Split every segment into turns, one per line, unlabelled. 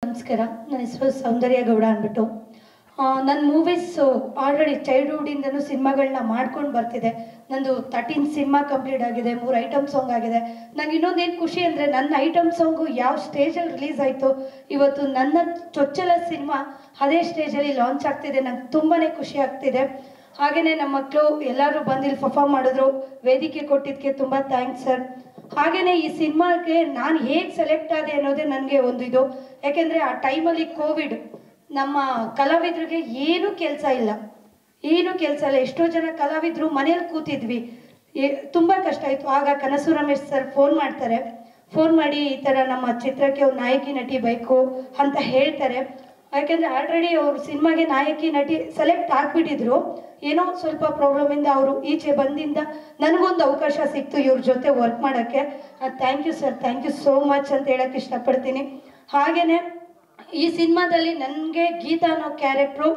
ನಮಸ್ಕಾರ ನನ್ನ ಹೆಸರು ಸೌಂದರ್ಯ ಗೌಡ ಅಂದ್ಬಿಟ್ಟು ನನ್ನ ಮೂವೀಸ್ ಆಲ್ರೆಡಿ ಚೈಲ್ಡ್ಹುಡ್ಡಿಂದನೂ ಸಿನಿಮಾಗಳನ್ನ ಮಾಡ್ಕೊಂಡು ಬರ್ತಿದೆ ನಂದು ತರ್ಟೀನ್ ಸಿನಿಮಾ ಕಂಪ್ಲೀಟ್ ಆಗಿದೆ ಮೂರು ಐಟಮ್ ಸಾಂಗ್ ಆಗಿದೆ ನಂಗೆ ಇನ್ನೊಂದೇನು ಖುಷಿ ಅಂದರೆ ನನ್ನ ಐಟಮ್ ಸಾಂಗು ಯಾವ ಸ್ಟೇಜಲ್ಲಿ ರಿಲೀಸ್ ಆಯಿತು ಇವತ್ತು ನನ್ನ ಚೊಚ್ಚಲ ಸಿನಿಮಾ ಅದೇ ಸ್ಟೇಜಲ್ಲಿ ಲಾಂಚ್ ಆಗ್ತಿದೆ ನಂಗೆ ತುಂಬಾ ಖುಷಿ ಆಗ್ತಿದೆ ಹಾಗೆಯೇ ನಮ್ಮ ಮಕ್ಕಳು ಎಲ್ಲರೂ ಬಂದು ಇಲ್ಲಿ ಪರ್ಫಾರ್ಮ್ ಮಾಡಿದ್ರು ವೇದಿಕೆ ಕೊಟ್ಟಿದ್ದಕ್ಕೆ ತುಂಬ ಥ್ಯಾಂಕ್ಸ್ ಸರ್ ಹಾಗೆಯೇ ಈ ಸಿನಿಮಾಗೆ ನಾನು ಹೇಗೆ ಸೆಲೆಕ್ಟ್ ಆದೆ ಅನ್ನೋದೇ ನನಗೆ ಒಂದು ಇದು ಯಾಕೆಂದರೆ ಆ ಟೈಮಲ್ಲಿ ಕೋವಿಡ್ ನಮ್ಮ ಕಲಾವಿದರಿಗೆ ಏನೂ ಕೆಲಸ ಇಲ್ಲ ಏನೂ ಕೆಲಸ ಇಲ್ಲ ಎಷ್ಟೋ ಜನ ಕಲಾವಿದರು ಮನೇಲಿ ಕೂತಿದ್ವಿ ಏ- ತುಂಬ ಕಷ್ಟ ಆಯಿತು ಆಗ ಕನಸು ರಮೇಶ್ ಸರ್ ಫೋನ್ ಮಾಡ್ತಾರೆ ಫೋನ್ ಮಾಡಿ ಈ ಥರ ನಮ್ಮ ಚಿತ್ರಕ್ಕೆ ಒಂದು ನಾಯಕಿ ನಟಿ ಬೇಕು ಅಂತ ಹೇಳ್ತಾರೆ ಯಾಕೆಂದರೆ ಆಲ್ರೆಡಿ ಅವರು ಸಿನಿಮಾಗೆ ನಾಯಕಿ ನಟಿ ಸೆಲೆಕ್ಟ್ ಆಗಿಬಿಟ್ಟಿದ್ರು ಏನೋ ಸ್ವಲ್ಪ ಪ್ರಾಬ್ಲಮಿಂದ ಅವರು ಈಚೆ ಬಂದಿಂದ ನನಗೊಂದು ಅವಕಾಶ ಸಿಕ್ತು ಇವ್ರ ಜೊತೆ ವರ್ಕ್ ಮಾಡೋಕ್ಕೆ thank you sir thank you so much ಅಂತ ಹೇಳಕ್ಕೆ ಇಷ್ಟಪಡ್ತೀನಿ ಹಾಗೆಯೇ ಈ ಸಿನಿಮಾದಲ್ಲಿ ನನಗೆ ಗೀತಾ ಅನ್ನೋ ಕ್ಯಾರೆಕ್ಟ್ರು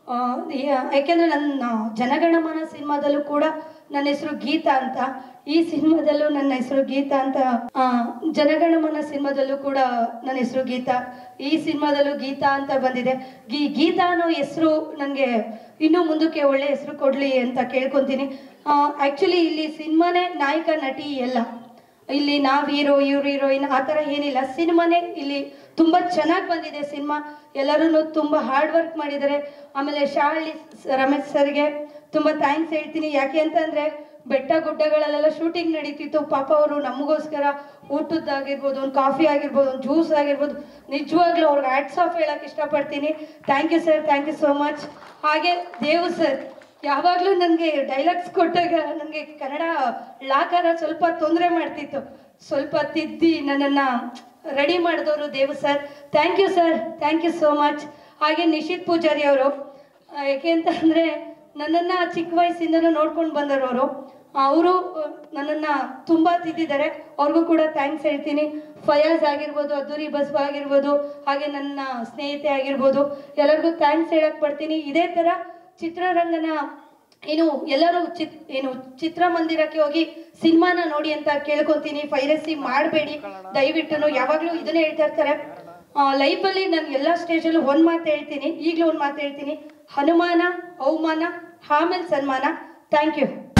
ಯಾಕೆಂದರೆ ನನ್ನ ಜನಗಣಮನ ಸಿನಿಮಾದಲ್ಲೂ ಕೂಡ ನನ್ನ ಹೆಸರು ಗೀತಾ ಅಂತ ಈ ಸಿನಿಮಾದಲ್ಲೂ ನನ್ನ ಹೆಸರು ಗೀತಾ ಅಂತ ಆ, ಜನಗಣಮನ ಸಿನಿಮಾದಲ್ಲೂ ಕೂಡ ನನ್ನ ಹೆಸರು ಗೀತಾ ಈ ಸಿನಿಮಾದಲ್ಲೂ ಗೀತಾ ಅಂತ ಬಂದಿದೆ ಗೀ ಗೀತಾ ಅನ್ನೋ ಹೆಸರು ನನಗೆ ಇನ್ನೂ ಮುಂದಕ್ಕೆ ಒಳ್ಳೆ ಹೆಸರು ಕೊಡಲಿ ಅಂತ ಕೇಳ್ಕೊತೀನಿ ಆ್ಯಕ್ಚುಲಿ ಇಲ್ಲಿ ಸಿನಿಮಾನೇ ನಾಯಕ ನಟಿ ಎಲ್ಲ ಇಲ್ಲಿ ನಾವು ಹೀರೋ ಇವ್ರು ಹೀರೋಯಿನ್ ಆ ಥರ ಏನಿಲ್ಲ ಸಿನಿಮಾನೇ ಇಲ್ಲಿ ತುಂಬ ಚೆನ್ನಾಗಿ ಬಂದಿದೆ ಸಿನಿಮಾ ಎಲ್ಲರೂ ತುಂಬ ಹಾರ್ಡ್ ವರ್ಕ್ ಮಾಡಿದ್ದಾರೆ ಆಮೇಲೆ ಶಾಲಿ ಸ್- ರಮೇಶ್ ಸರ್ಗೆ ತುಂಬ ಥ್ಯಾಂಕ್ಸ್ ಹೇಳ್ತೀನಿ ಯಾಕೆ ಅಂತಂದರೆ ಬೆಟ್ಟ ಗುಡ್ಡಗಳಲ್ಲೆಲ್ಲ ಶೂಟಿಂಗ್ ನಡೀತಿತ್ತು ಪಾಪ ಅವರು ನಮಗೋಸ್ಕರ ಊಟದ್ದಾಗಿರ್ಬೋದು ಒಂದು ಕಾಫಿ ಆಗಿರ್ಬೋದು ಒಂದು ಜ್ಯೂಸ್ ಆಗಿರ್ಬೋದು ನಿಜವಾಗ್ಲೂ ಅವ್ರಿಗೆ ಹ್ಯಾಟ್ಸ್ ಆಫ್ ಹೇಳಕ್ಕೆ ಇಷ್ಟಪಡ್ತೀನಿ thank you sir thank you so much ಹಾಗೆ ದೇವು ಸರ್ ಯಾವಾಗಲೂ ನನಗೆ ಡೈಲಾಗ್ಸ್ ಕೊಟ್ಟಾಗ ನನಗೆ ಕನ್ನಡ ಲಾಕಾರ ಸ್ವಲ್ಪ ತೊಂದರೆ ಮಾಡ್ತಿತ್ತು ಸ್ವಲ್ಪ ತಿದ್ದಿ ನನ್ನನ್ನು ರೆಡಿ ಮಾಡಿದವರು Devu sir thank you sir thank you so much ಹಾಗೆ ನಿಶಿತ್ ಪೂಜಾರಿ ಅವರು ಯಾಕೆ ಅಂತ ಅಂದರೆ ನನ್ನನ್ನು ಚಿಕ್ಕ ವಯಸ್ಸಿಂದನೂ ನೋಡ್ಕೊಂಡು ಬಂದವರು ಅವರು ಅವರು ನನ್ನನ್ನು ತುಂಬ ತಿದ್ದಿದ್ದಾರೆ ಅವ್ರಿಗೂ ಕೂಡ ಥ್ಯಾಂಕ್ಸ್ ಹೇಳ್ತೀನಿ ಫಯಾಜ್ ಆಗಿರ್ಬೋದು ಅದ್ದೂರಿ ಬಸ್ವ ಆಗಿರ್ಬೋದು ಹಾಗೆ ನನ್ನ ಸ್ನೇಹಿತೆ ಆಗಿರ್ಬೋದು ಎಲ್ಲರಿಗೂ ಥ್ಯಾಂಕ್ಸ್ ಹೇಳಕ್ಕೆ ಪಡ್ತೀನಿ ಇದೇ ಥರ ಚಿತ್ರರಂಗನ ಏನು ಎಲ್ಲರೂ ಚಿತ್ ಏನು ಚಿತ್ರಮಂದಿರಕ್ಕೆ ಹೋಗಿ ಸಿನಿಮಾನ ನೋಡಿ ಅಂತ ಕೇಳ್ಕೊತೀನಿ ಪೈರಸಿ ಮಾಡಬೇಡಿ ದಯವಿಟ್ಟು ಯಾವಾಗಲೂ ಇದನ್ನೇ ಹೇಳ್ತಾ ಇರ್ತಾರೆ ಲೈಫಲ್ಲಿ ನಾನು ಎಲ್ಲ ಸ್ಟೇಜಲ್ಲೂ ಒಂದು ಮಾತು ಹೇಳ್ತೀನಿ ಈಗಲೂ ಒಂದು ಮಾತು ಹೇಳ್ತೀನಿ ಹನುಮಾನ ಅವಮಾನ ಆಮೇಲೆ ಸನ್ಮಾನ ಥ್ಯಾಂಕ್ ಯು